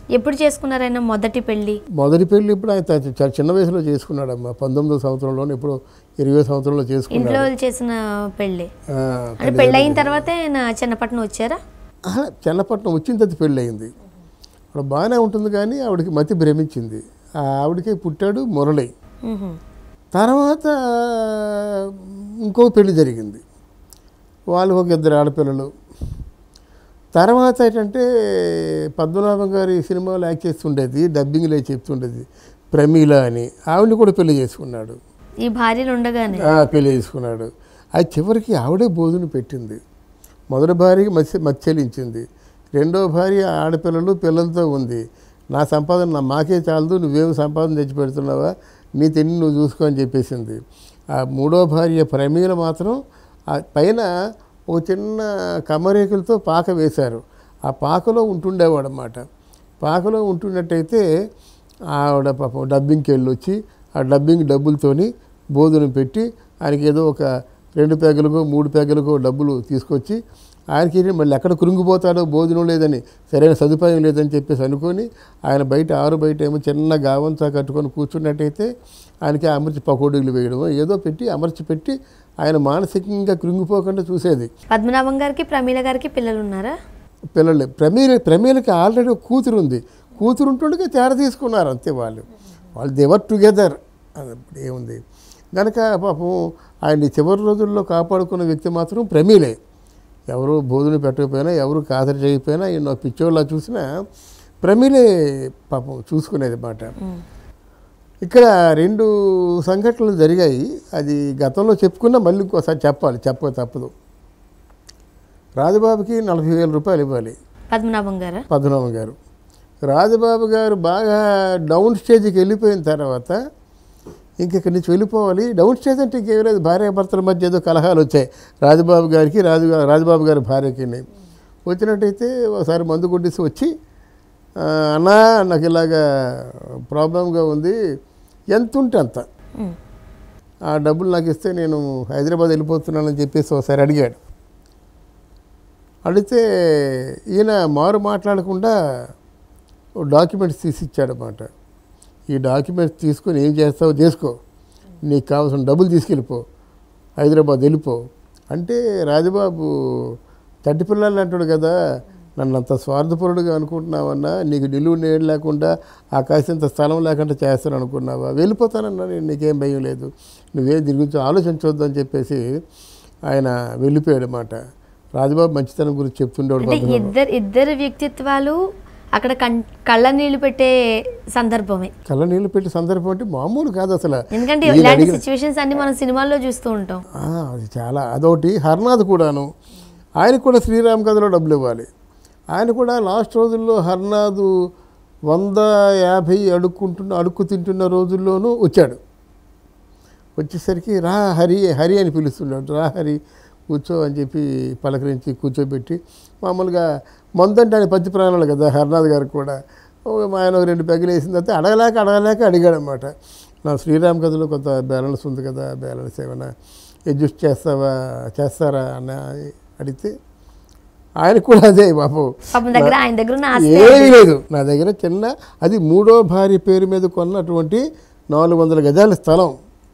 ఎప్పుడు చేసుకున్నారైనా మొదటి పెళ్లి మొదటి పెళ్ళి ఇప్పుడు ఆయన త- చాలా చిన్న వయసులో చేసుకున్నాడమ్మా పంతొమ్మిదో సంవత్సరంలో ఇప్పుడు ఇరవై సంవత్సరంలో చేసుకున్నాడు ఇంట్లో వాళ్ళు చేసిన పెళ్ళి ఆ, అంటే పెళ్ళి అయిన తర్వాతే ఆయన చిన్నపట్నం వచ్చారా ఆహా, చెన్నపట్నం వచ్చిన తర్వాత పెళ్ళి అయింది అప్పుడు బాగానే ఉంటుంది కానీ ఆవిడకి మతి భ్రమించింది ఆ ఆవిడకే పుట్టాడు మురళి మ్హూ. తర్వాత ఇంకో పెళ్లి జరిగింది వాళ్ళు ఒక ఇద్దరు ఆడపిల్లలు తర్వాత ఏంటంటే పద్మనాభం గారి సినిమాలో యాక్ట్ చేస్తుండేది డబ్బింగ్లో చెప్తుండేది ప్రమీల అని ఆవిడని కూడా పెళ్లి చేసుకున్నాడు ఈ భార్యలు ఉండగానే ఆ, పెళ్లి చేసుకున్నాడు అది చివరికి ఆవిడే బోధుని పెట్టింది మొదటి భార్యకి మత్స్య మత్స్యలించింది రెండో భార్య ఆడపిల్లలు పిల్లలతో ఉంది నా సంపాదన నా మాకే చాలదు నువ్వేం సంపాదన తెచ్చి పెడుతున్నావా నీ తిని నువ్వు చూసుకో అని చెప్పేసింది ఆ మూడో భార్య ప్రమీల మాత్రం ఆ పైన ఒక చిన్న కమ్మరేకులతో పాక వేశారు ఆ పాకలో ఉంటుండేవాడు అన్నమాట పాకలో ఉంటున్నట్టయితే ఆవిడ పాపం డబ్బింగ్కి వెళ్ళి వచ్చి ఆ డబ్బింగ్ డబ్బులతోని బోధన పెట్టి ఆయనకి ఏదో ఒక రెండు పెగలకో మూడు పెగలకో డబ్బులు తీసుకొచ్చి ఆయనకి ఏంటి మళ్ళీ ఎక్కడ కృంగిపోతాడో భోజనం లేదని సరైన సదుపాయం లేదని చెప్పేసి అనుకొని ఆయన బయట ఆరు బయట ఏమో చిన్న గావంతా కట్టుకొని కూర్చున్నట్టయితే ఆయనకి అమర్చి పకోడీలు వేయడమో ఏదో పెట్టి అమర్చి పెట్టి ఆయన మానసికంగా కృంగిపోకుండా చూసేది పద్మనాభం గారికి ప్రమీల గారికి పిల్లలు ఉన్నారా పిల్లలు ప్రమీల ప్రమీలకి ఆల్రెడీ ఒక కూతురు ఉంది కూతురు ఉంటుండగా తేర తీసుకున్నారు అంతే వాళ్ళు వాళ్ళు దేవర్ టుగెదర్ అది ఇప్పుడు ఏముంది కనుక పాపం ఆయన్ని చివరి రోజుల్లో కాపాడుకున్న వ్యక్తి మాత్రం ప్రమీలే ఎవరు బోధులు పెట్టకపోయినా ఎవరు కాదరి చేయకపోయినా ఎన్నో పిచ్చోళ్ళ చూసినా ప్రమీలే పాపం చూసుకునేది మాట ఇక్కడ రెండు సంఘటనలు జరిగాయి అది గతంలో చెప్పుకున్నా మళ్ళీ ఇంకోసారి చెప్పాలి చెప్పక తప్పదు రాజబాబుకి నలభై వేల రూపాయలు ఇవ్వాలి పద్మనాభం గారా పద్మనాభం గారు రాజబాబు గారు బాగా డౌన్ స్టేజ్కి వెళ్ళిపోయిన తర్వాత ఇంక ఇక్కడి నుంచి వెళ్ళిపోవాలి డౌన్ స్టేజ్ అంటే ఇంకేం లేదు భార్యాభర్తల మధ్య ఏదో కలహాలు వచ్చాయి రాజబాబు గారికి రాజు రాజబాబు గారి భార్యకి వచ్చినట్టయితే ఒకసారి మందు కొట్టేసి వచ్చి "ఆ, అన్నా నాకు ఇలాగా ప్రాబ్లంగా ఉంది ఎంత ఉంటే అంత మ్. ఆ డబ్బులు నాకు ఇస్తే నేను హైదరాబాద్ వెళ్ళిపోతున్నానని చెప్పేసి ఒకసారి అడిగాడు అడిగితే ఈయన మారు మాట్లాడకుండా ఓ డాక్యుమెంట్స్ తీసి ఇచ్చాడనమాట ఈ డాక్యుమెంట్స్ తీసుకొని ఏం చేస్తావో చేసుకో నీకు కావాల్సిన డబ్బులు తీసుకెళ్ళిపో హైదరాబాద్ వెళ్ళిపో అంటే రాజబాబు తట్టి పిల్లలు అంటాడు కదా నన్ను అంత స్వార్థపరుడుగా అనుకుంటున్నావన్నా నీకు నిలువు నీళ్ళు లేకుండా ఆకాశంత స్థలం లేకుండా చేస్తాను అనుకున్నావా వెళ్ళిపోతానన్నా నేను నీకేం భయం లేదు నువ్వే దీని గురించి ఆలోచించవద్దు అని చెప్పేసి ఆయన వెళ్ళిపోయాడు అన్నమాట రాజబాబు మంచితనం గురించి చెప్తుండేవాడు అంటే పద్మనాభం. ఇద్దరు ఇద్దరు వ్యక్తిత్వాలు అక్కడ కన్ కళ్ళ నీళ్లు పెట్టే సందర్భమే కళ్ళ నీళ్ళు పెట్టి సందర్భం అంటే మామూలు కాదు అసలు ఎందుకంటే ఈయన ఇలాంటి అడిగిన- సిచ్యువేషన్స్ అన్ని మనం సినిమాల్లో చూస్తూ ఉంటాం ఆ, అది చాలా అదొకటి హర్నాథ్ కూడాను ఆయనకు కూడా శ్రీరామ్ కథలో డబ్బులు ఇవ్వాలి ఆయన కూడా లాస్ట్ రోజుల్లో హర్నాథ్ వంద యాభై అడుక్కుంటున్న అడుక్కు తింటున్న రోజుల్లోనూ వచ్చాడు వచ్చేసరికి రా హరి హరి అని పిలుస్తున్నాడు రా హరి కూర్చో అని చెప్పి పలకరించి కూర్చోబెట్టి మామూలుగా మందంటే ఆయన పచ్చి ప్రాణాలు కదా హర్నాథ్ గారు కూడా ఓ మా ఆయన ఒక రెండు పెగ్గలు వేసిన తర్వాత అడగలేక అడగలేక అడిగాడు అనమాట నా శ్రీరామ్ కథలో కొంత బ్యాలెన్స్ ఉంది కదా బ్యాలెన్స్ ఏమైనా అడ్జస్ట్ చేస్తావా చేస్తారా అన్న అడిగితే ఆయన కూడా అదే బాబు పాపం దగ్గర ఆయన దగ్గర ఉన్న ఆస్తి ఏమీ లేదు నా దగ్గర చిన్న అది మూడో భార్య పేరు మీద కొన్నటువంటి నాలుగు వందల గజాల స్థలం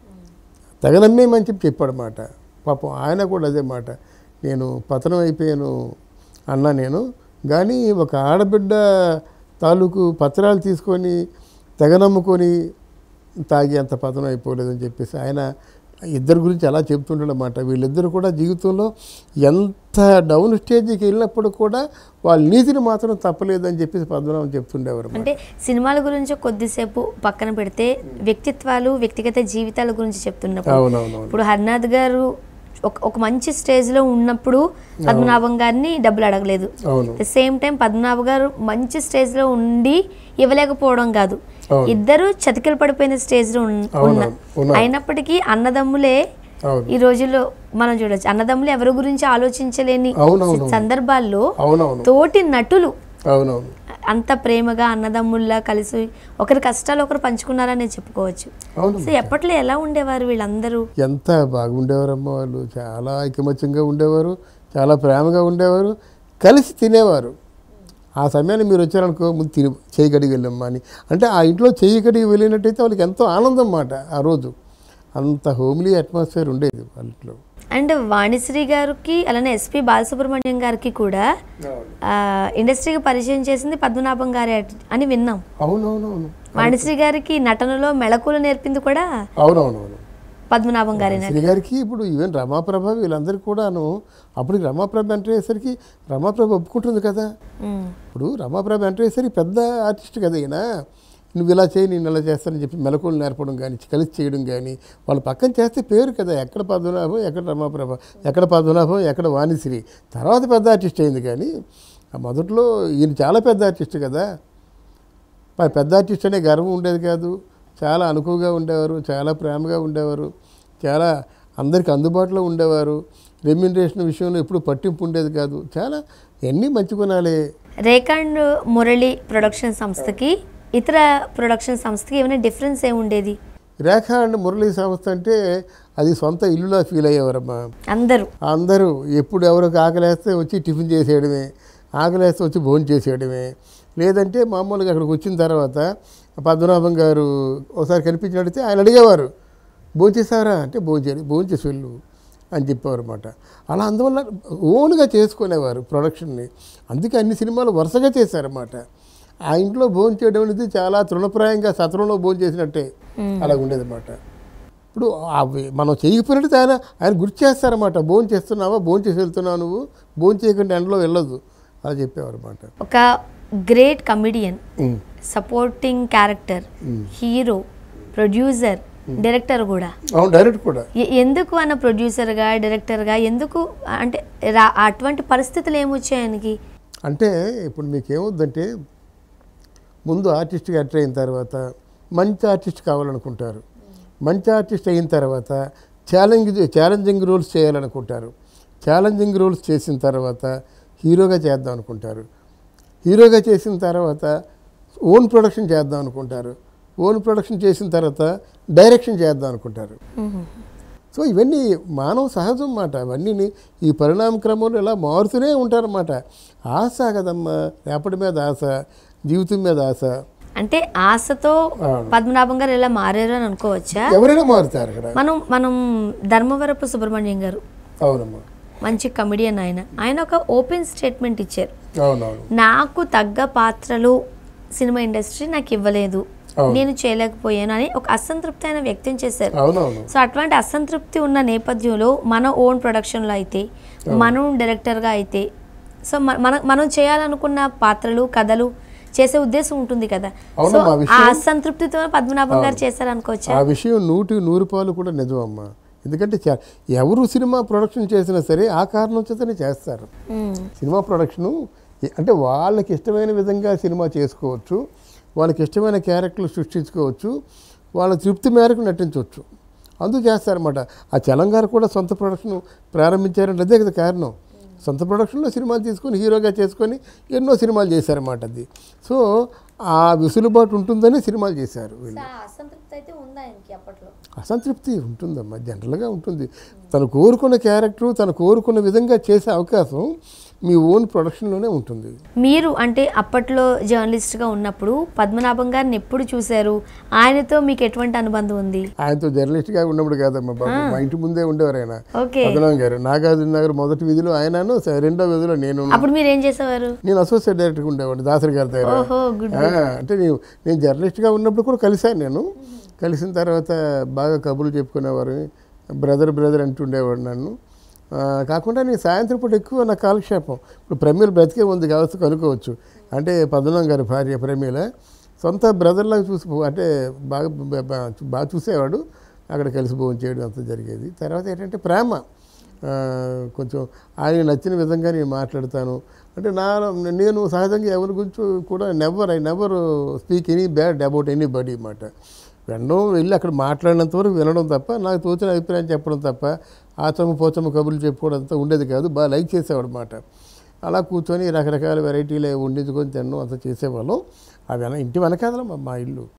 తగనమ్మేమని చెప్పి చెప్పాడన్నమాట పాపం ఆయన కూడా అదే మాట నేను పతనం అయిపోయాను అన్నా నేను కానీ ఒక ఆడబిడ్డ తాలూకు పత్రాలు తీసుకొని తెగనమ్ముకొని తాగి అంత పతనం అయిపోలేదని చెప్పేసి ఆయన ఇద్దరి గురించి అలా చెప్తుంటాడన్నమాట వీళ్ళిద్దరు కూడా జీవితంలో ఎంత డౌన్ స్టేజ్కి వెళ్ళినప్పుడు కూడా వాళ్ళ నీతిని మాత్రం తప్పలేదని చెప్పేసి పద్మనాభం చెప్తుండేవారు అంటే సినిమాల గురించి కొద్దిసేపు పక్కన పెడితే వ్యక్తిత్వాలు వ్యక్తిగత జీవితాల గురించి చెప్తున్నప్పుడు అవునవునవును ఇప్పుడు హర్నాథ్ గారు ఒక ఒక మంచి స్టేజ్ లో ఉన్నప్పుడు పద్మనాభం గారిని డబ్బులు అడగలేదు అవును ద సేమ్ టైం పద్మనాభ గారు మంచి స్టేజ్ లో ఉండి ఇవ్వలేకపోవడం కాదు అవును. ఇద్దరు చతికిలు పడిపోయిన స్టేజ్ లో ఉన్- ఉన్న అవునవును ఉన్నారు అయినప్పటికీ అన్నదమ్ములే అవును ఈ రోజుల్లో మనం చూడొచ్చు అన్నదమ్ములు ఎవరి గురించి ఆలోచించలేని అవునవును సందర్భాల్లో అవునవును తోటి నటులు అవునవును అంత ప్రేమగా అన్నదమ్ముల్లా కలిసి ఒకరి కష్టాలు ఒకరు పంచుకున్నారని చెప్పుకోవచ్చు అవును సో ఎప్పట్లో ఎలా ఉండేవారు వీళ్ళందరూ ఎంత బాగుండేవారమ్మా వాళ్ళు చాలా ఐకమత్యంగా ఉండేవారు చాలా ప్రేమగా ఉండేవారు కలిసి తినేవారు ఆ సమయాన్ని మీరు వచ్చారనుకో ముందు తిని చేయి కడిగి వెళ్ళమ్మా అని అంటే ఆ ఇంట్లో చేయి కడిగి వెళ్ళినట్టయితే వాళ్ళకి ఎంతో ఆనందం అన్నమాట ఆ రోజు అంత హోమ్లీ అట్మాస్ఫియర్ ఉండేది వాళ్ళ ఇంట్లో అండ్ వాణిశ్రీ గారికి అలానే ఎస్పి బాలసుబ్రహ్మణ్యం గారికి కూడా ఆ, ఇండస్ట్రీకి పరిచయం చేసింది పద్మనాభం గారే అట్- అని విన్నాం అవునవునవును వాణిశ్రీ గారికి నటనలో మెళకులు నేర్పింది కూడా అవునవునవును పద్మనాభం గారేనా శ్రీ గారికి ఇప్పుడు ఈవెన్ రమాప్రభ వీళ్ళందరికీ కూడాను అప్పటికి రమాప్రభ ఎంటర్ అయ్యేసరికి రమాప్రభ ఒప్పుకుంటుంది కదా ఉమ్. ఇప్పుడు రమాప్రభ ఎంటర్ అయ్యేసరికి పెద్ద ఆర్టిస్ట్ కదా ఈయన నువ్వు ఇలా చేయి నేను ఇలా చేస్తానని చెప్పి మెలకువలు నేర్పడం కానీ కలిసి చేయడం కానీ వాళ్ళ పక్కన చేస్తే పేరు కదా ఎక్కడ పద్మనాభం ఎక్కడ రమాప్రభ ఎక్కడ పద్మనాభం ఎక్కడ వాణిశ్రీ తర్వాత పెద్ద ఆర్టిస్ట్ అయింది కానీ ఆ మొదట్లో ఈయన చాలా పెద్ద ఆర్టిస్ట్ కదా ప- పెద్ద ఆర్టిస్ట్ అనే గర్వం ఉండేది కాదు చాలా అనుకువగా ఉండేవారు చాలా ప్రేమగా ఉండేవారు చాలా అందరికి అందుబాటులో ఉండేవారు రెమ్యూనరేషన్ విషయంలో ఎప్పుడు పట్టింపు ఉండేది కాదు చాలా ఎన్ని మంచి గుణాలే రేఖండ్ మురళి ప్రొడక్షన్ సంస్థకి ఇతర ప్రొడక్షన్ సంస్థకి ఏమైనా డిఫరెన్స్ ఏముండేది రేఖ అండ్ మురళీ సంస్థ అంటే అది సొంత ఇల్లులా ఫీల్ అయ్యేవారమ్మా అందరూ అందరూ ఎప్పుడు ఎవరికి ఆకలేస్తే వచ్చి టిఫిన్ చేసేయడమే ఆకలేస్తే వచ్చి భోజనం చేసేయడమే లేదంటే మామూలుగా అక్కడికి వచ్చిన తర్వాత పద్మనాభం గారు ఒకసారి కనిపించినట్టయితే ఆయన అడిగేవారు భోజనం చేసారా అంటే భోజనం చేయాలి భోజనం చేసి వెళ్ళు అని చెప్పేవారు అనమాట అలా అందువల్ల ఓన్గా చేసుకునేవారు ప్రొడక్షన్ని అందుకే అన్ని సినిమాలు వరుసగా చేశారన్నమాట ఆ ఇంట్లో భోజనం చేయడం అనేది చాలా తృణప్రాయంగా సత్రంలో భోజనం చేసినట్టే అలా ఉండేదన్నమాట ఇప్పుడు అవి మనం చేయకపోయినట్టు ఆయన ఆయన గుర్తు చేస్తారన్నమాట భోజనం చేస్తున్నావా భోజనం చేసి వెళ్తున్నావు నువ్వు భోజనం చేయకుండా ఎండలో వెళ్ళదు అలా చెప్పేవారు అనమాట ఒక great comedian supporting character hero producer director కూడా అవును డైరెక్ట్ కూడా ఎ- ఎందుకు అన్న ప్రొడ్యూసర్గా డైరెక్టర్గా ఎందుకు అంటే రా- అటువంటి పరిస్థితులు ఏమొచ్చాయి ఆయనకి అంటే ఇప్పుడు మీకు ఏమవుద్దంటే ముందు ఆర్టిస్ట్గా ఎంటర్ అయిన తర్వాత మంచి ఆర్టిస్ట్ కావాలనుకుంటారు మంచి ఆర్టిస్ట్ అయిన తర్వాత ఛాలెంజ్ ఛాలెంజింగ్ రోల్స్ చేయాలనుకుంటారు ఛాలెంజింగ్ రోల్స్ చేసిన తర్వాత హీరోగా చేద్దాం అనుకుంటారు హీరోగా చేసిన తర్వాత ఓన్ ప్రొడక్షన్ చేద్దాం అనుకుంటారు ఓన్ ప్రొడక్షన్ చేసిన తర్వాత డైరెక్షన్ చేద్దాం అనుకుంటారు సో ఇవన్నీ మానవ సహజం అన్నమాట అవన్నీ ఈ పరిణామ క్రమంలో ఇలా మారుతూనే ఉంటారన్నమాట ఆశ కదమ్మా రేపటి మీద ఆశ జీవితం మీద ఆశ అంటే ఆశతో పద్మనాభం గారు ఇలా మారారు అని అనుకోవచ్చా ఎవరైనా మారుతారు అక్కడ మనం మనం ధర్మవరపు సుబ్రహ్మణ్యం గారు అవునమ్మా మంచి కమిడియన్ ఆయన ఆయన ఒక ఓపెన్ స్టేట్మెంట్ ఇచ్చారు అవునవును నాకు తగ్గ పాత్రలు సినిమా ఇండస్ట్రీ నాకు ఇవ్వలేదు అవును. నేను చేయలేకపోయాను అని ఒక అసంతృప్తి ఆయన వ్యక్తం చేశారు అవునవును సో అటువంటి అసంతృప్తి ఉన్న నేపథ్యంలో మన ఓన్ ప్రొడక్షన్లో అయితే మనం డైరెక్టర్గా అయితే సో మ- మన మనం చేయాలనుకున్న పాత్రలు కథలు చేసే ఉద్దేశం ఉంటుంది కదా సో అవునమ్మా, ఆ ఆ విషయం- అసంతృప్తితో పద్మనాభం గారు చేశారనుకోవచ్చా ఆ విషయం నూటి నూరు పాలు కూడా నిజం అమ్మా ఎందుకంటే చా- ఎవరు సినిమా ప్రొడక్షన్ చేసినా సరే ఆ కారణం చేతనే చేస్తారు మ్మ్. సినిమా ప్రొడక్షను ఎ- అంటే వాళ్ళకి ఇష్టమైన విధంగా సినిమా చేసుకోవచ్చు వాళ్ళకి ఇష్టమైన క్యారెక్టర్లు సృష్టించుకోవచ్చు వాళ్ళ తృప్తి మేరకు నటించవచ్చు అందుకు చేస్తారన్నమాట ఆ తెలంగాణ కూడా సొంత ప్రొడక్షన్ ప్రారంభించారంటే అదే కదా కారణం సొంత ప్రొడక్షన్లో సినిమాలు తీసుకొని హీరోగా చేసుకొని ఎన్నో సినిమాలు చేశారన్నమాట అది సో ఆ విసులుబాటు ఉంటుందని సినిమాలు చేశారు వీళ్ళు అసంతృప్తి అయితే ఉందా ఆయనకి అప్పట్లో అసంతృప్తి ఉంటుందమ్మా జనరల్గా ఉంటుంది తను కోరుకున్న క్యారెక్టర్ తను కోరుకున్న విధంగా చేసే అవకాశం మీ ఓన్ ప్రొడక్షన్లోనే ఉంటుంది మీరు అంటే అప్పట్లో జర్నలిస్ట్గా ఉన్నప్పుడు పద్మనాభం గారిని ఎప్పుడు చూశారు ఆయనతో మీకు ఎటువంటి అనుబంధం ఉంది ఆయనతో జర్నలిస్ట్గా ఉన్నప్పుడు కాదమ్మా బాబు మా ఇంటి ముందే ఉండేవారు ఆయన ఓకే పద్మనాభం గారు నాగార్జున నగర్ మొదటి విధిలో ఆయనను స- రెండో విధిలో నేను అప్పుడు మీరు ఏం చేసేవారు నేను అసోసియేట్ డైరెక్టర్గా ఉండేవాడిని దాసరి గారి దగ్గర ఓహో గుడ్ ఆ, అంటే నేను నేను జర్నలిస్ట్గా ఉన్నప్పుడు కూడా కలిశాను నేను కలిసిన తర్వాత బాగా కబుర్లు చెప్పుకునేవారు బ్రదర్ బ్రదర్ అంటుండేవాడు నన్ను ఆ, కాకుండా నేను సాయంత్రం పూట ఎక్కువ నా కాలక్షేపం ఇప్పుడు ప్రమీల బ్రతికే ఉంది కావచ్చు కనుక్కోవచ్చు అంటే పద్మనాభం గారి భార్య ప్రమీల సొంత బ్రదర్లాగా చూసి అంటే బాగా బ- బ- బాగా చూసేవాడు అక్కడ కలిసి భోజనం చేయడం అంతా జరిగేది తర్వాత ఏంటంటే ప్రేమ ఆ, కొంచెం ఆయన నచ్చిన విధంగా నేను మాట్లాడతాను అంటే నా నేను సహజంగా ఎవరి గురించి కూడా never I never speak any bad about anybody అన్నమాట వినడం వెళ్ళి అక్కడ మాట్లాడినంత వరకు వినడం తప్ప నాకు తోచిన అభిప్రాయం చెప్పడం తప్ప ఆచమ పోచమ కబుర్లు చెప్పుకోవడం అంతా ఉండేది కాదు బాగా లైక్ చేసేవాడు అనమాట అలా కూర్చొని రకరకాల వెరైటీలు వండించుకొని తినడం అంతా చేసేవాళ్ళం అవి వెన- ఇంటి వెనకాదల మా ఇల్లు